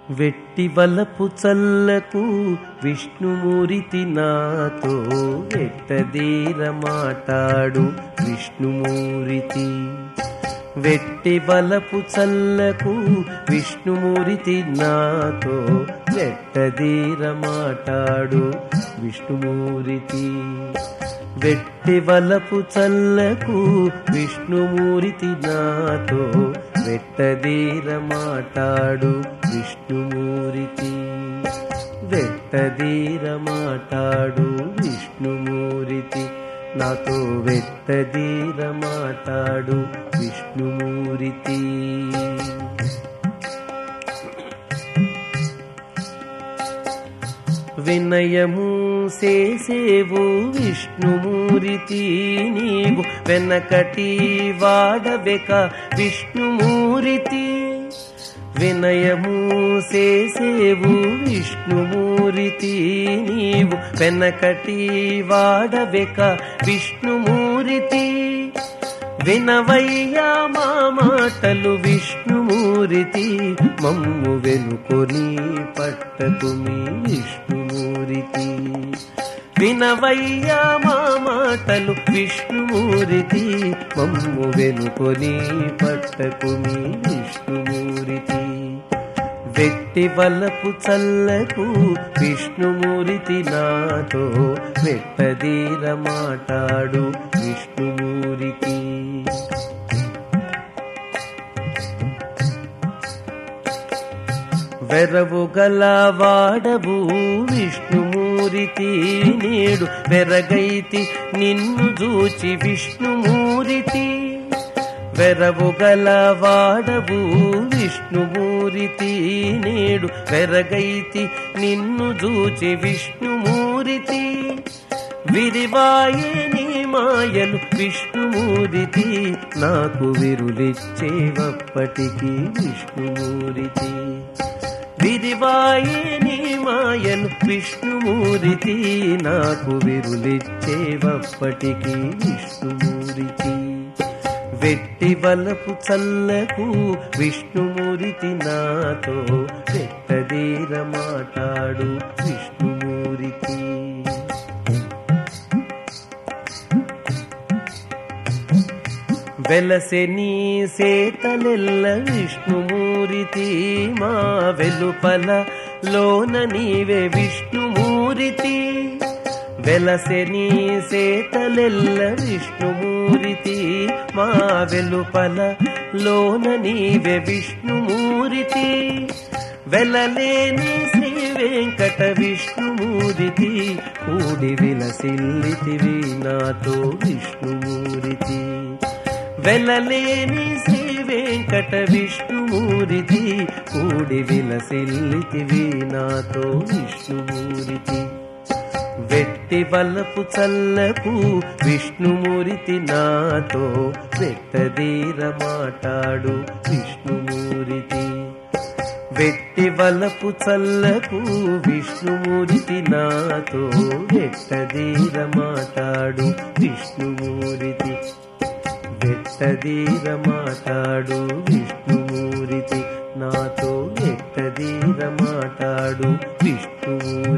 వెట్టి వలపు చల్లకు విష్ణుమూరితి నాతో వెట్టదీర మాటాడు విష్ణుమూరితి వెట్టి వలపు చల్లకు విష్ణుమూరితి నాతో వెట్టదీర మాటాడు విష్ణుమూరితి వెట్టి వలపు చల్లకు విష్ణుమూరితి నాతో వెట్టదీర మాటాడు విష్ణుమూరితి వెట్టదీర మాటాడు విష్ణుమూరితి నాతో వెట్టదీర మాటాడు విష్ణుమూరితి వినయము చేసేవు విష్ణుమూరితి నీవు వెనకటి వాడవెక విష్ణుమూరితి వినయము చేసేవు విష్ణుమూరితి నీవు వెనకటి వాడవెక విష్ణుమూరితి వినవయ్యా మా మాటలు విష్ణుమూరితి మమ్ము వెనుకొని పట్టకు మీ విష్ణుమూరితి వినవయ్యా మా మాటలు విష్ణుమూరితి మమ్ము వెనుకొని పట్టకు మీ విష్ణుమూరితి వెట్టి వలపు చల్లకు విష్ణుమూరితి నాతో వెట్టదీర మాటాడు విష్ణుమూరితి వెరవు గల వాడవు విష్ణుమూరితి నేడు వెరగైతి నిన్ను చూచి విష్ణుమూరితి వెరవు గల వాడవు విష్ణుమూరితి నేడు వెరగైతి నిన్ను చూచి విష్ణుమూరితి విరివాయే నీ మాయలు విష్ణుమూరితి నాకు విరులిచ్చేవప్పటికి విష్ణుమూరితి విరివాయే నీ మాయలు విష్ణుమూరితి నాకు విరులిచ్చేవప్పటికి విష్ణుమూరితి వెట్టి వలపు చల్లకు విష్ణుమూరితి నాతో వెట్టదీర మాటాడు విష్ణుమూరితి వెలసె నీ సేతలెల్ల విష్ణుమూరితి మా వెలుపల లోన నీవే విష్ణుమూరితి వెలసె నీ సేతలెల్ల విష్ణుమూరితి మా వెలుపల లోన నీవే విష్ణుమూరితి వెలలేని శ్రీ వెంకట విష్ణుమూరితి కూడి విలసిల్లితివి నాతో విష్ణుమూరితి వెలలేని శ్రీ వెంకట విష్ణుమూరితి కూడి విలసిల్లితివి నాతో విష్ణుమూరితి వెట్టి వలపు చల్లకు విష్ణుమూరితి నాతో వెట్టదీర మాటాడు విష్ణుమూరితి వెట్టి వలపు చల్లకు విష్ణుమూరితి నాతో వెట్టదీర మాటాడు విష్ణుమూరితి వెట్టదీర మాటాడు విష్ణుమూరితి నాతో వెట్టదీర మాటాడు విష్ణుమూరితి